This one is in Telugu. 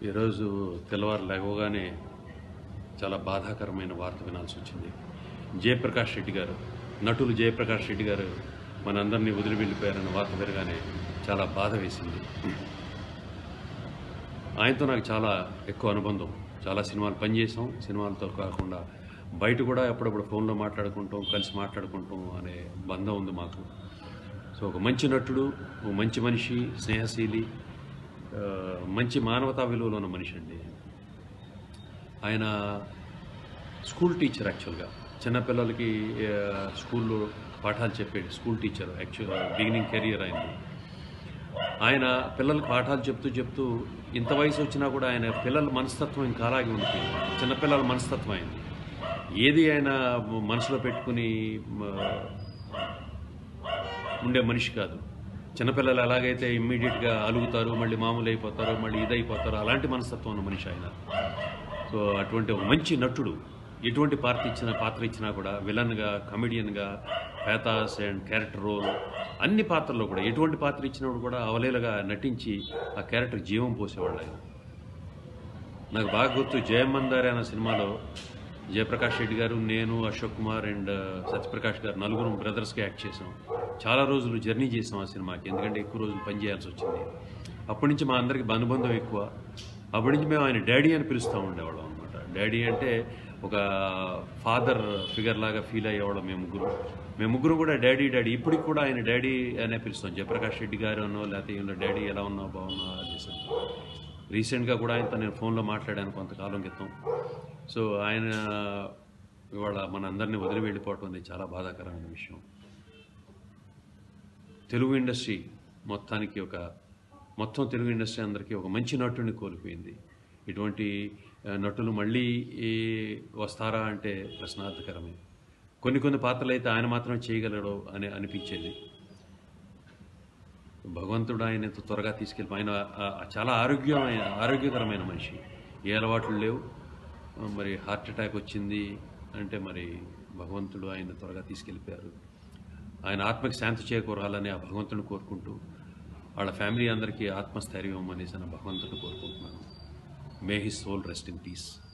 ఈరోజు తెల్లవారు లేవగానే చాలా బాధాకరమైన వార్త వినాల్సి వచ్చింది జయప్రకాష్ రెడ్డి గారు నటులు జయప్రకాష్ రెడ్డి గారు మనందరినీ వదిలి వెళ్ళిపోయారన్న వార్త వినగానే చాలా బాధ వేసింది ఆయనతో నాకు చాలా ఎక్కువ అనుబంధం చాలా సినిమాలు పనిచేసాం సినిమాలతో కాకుండా బయట కూడా ఎప్పుడప్పుడు ఫోన్లో మాట్లాడుకుంటాం కలిసి మాట్లాడుకుంటాం అనే బంధం ఉంది మాకు సో ఒక మంచి నటుడు ఒక మంచి మనిషి స్నేహశీలి ఆ, మంచి మానవతా విలువలు ఉన్న మనిషి అండి ఆయన స్కూల్ టీచర్ యాక్చువల్గా చిన్నపిల్లలకి ఆ, స్కూల్లో పాఠాలు చెప్పేది school teacher actual beginning career అయింది ఆయన పిల్లలకు పాఠాలు చెప్తూ చెప్తూ ఇంత వయసు వచ్చినా కూడా ఆయన పిల్లల మనస్తత్వం ఇంకా అలాగే ఉండిపోయింది చిన్నపిల్లల మనస్తత్వం అయింది ఏది ఆయన మనసులో పెట్టుకుని మ, ఉండే మనిషి కాదు చిన్నపిల్లలు ఎలాగైతే ఇమ్మీడియట్గా అలుగుతారు మళ్ళీ మామూలు అయిపోతారు మళ్ళీ ఇదైపోతారు అలాంటి మనస్తత్వం ఉన్న మనిషి ఆయన సో అటువంటి ఒక మంచి నటుడు ఎటువంటి పాత్ర ఇచ్చినా పాత్ర ఇచ్చినా కూడా విలన్గా కమెడియన్గా పేతాస్ అండ్ క్యారెక్టర్ రోల్ అన్ని పాత్రల్లో కూడా ఎటువంటి పాత్ర ఇచ్చినప్పుడు కూడా అవలేలుగా నటించి ఆ క్యారెక్టర్ జీవం పోసేవాళ్ళు ఆయన నాకు బాగా గుర్తు జయమందారి అనే సినిమాలో జయప్రకాష్ రెడ్డి గారు నేను అశోక్ కుమార్ అండ్ సత్యప్రకాష్ గారు నలుగురు బ్రదర్స్గా యాక్ట్ చేసాం చాలా రోజులు జర్నీ చేసాం ఆ సినిమాకి ఎందుకంటే ఎక్కువ రోజులు పని చేయాల్సి వచ్చింది అప్పటి నుంచి మా అందరికి అనుబంధం ఎక్కువ అప్పటి నుంచి మేము ఆయన డాడీ అని పిలుస్తూ ఉండేవాళ్ళం అనమాట డాడీ అంటే ఒక ఫాదర్ ఫిగర్ లాగా ఫీల్ అయ్యేవాళ్ళం మేము ముగ్గురు మేము ముగ్గురు కూడా డాడీ డాడీ ఇప్పటికి కూడా ఆయన డాడీ అనే పిలుస్తాం జయప్రకాష్ రెడ్డి గారు అనో లేకపోతే ఈయన డాడీ ఎలా ఉన్నావు బాగున్నావు అనేసి రీసెంట్గా కూడా ఆయనతో నేను ఫోన్లో మాట్లాడాను కొంతకాలం క్రితం సో ఆయన ఇవాళ మన అందరినీ వదిలి వెళ్ళిపోవటం అనేది చాలా బాధాకరమైన విషయం తెలుగు ఇండస్ట్రీ మొత్తానికి ఒక మొత్తం తెలుగు ఇండస్ట్రీ అందరికీ ఒక మంచి నటుడిని కోల్పోయింది ఇటువంటి ఆ, నటులు మళ్ళీ ఈ వస్తారా అంటే ప్రశ్నార్థకరమే కొన్ని కొన్ని పాత్రలు అయితే ఆయన మాత్రమే చేయగలడు అని అనిపించేది భగవంతుడు ఆయన ఎంత త్వరగా తీసుకెళ్ళి ఆయన ఆ, చాలా ఆరోగ్యమైన ఆరోగ్యకరమైన మనిషి ఏ అలవాట్లు లేవు మరి హార్ట్ అటాక్ వచ్చింది అంటే మరి భగవంతుడు ఆయన త్వరగా తీసుకెళ్ళిపోయారు ఆయన ఆత్మకి శాంతి చేకూరాలని ఆ భగవంతుని కోరుకుంటూ వాళ్ళ ఫ్యామిలీ అందరికీ ఆత్మస్థైర్యం అనేసి ఆ భగవంతుని కోరుకుంటున్నాను may his soul rest in piece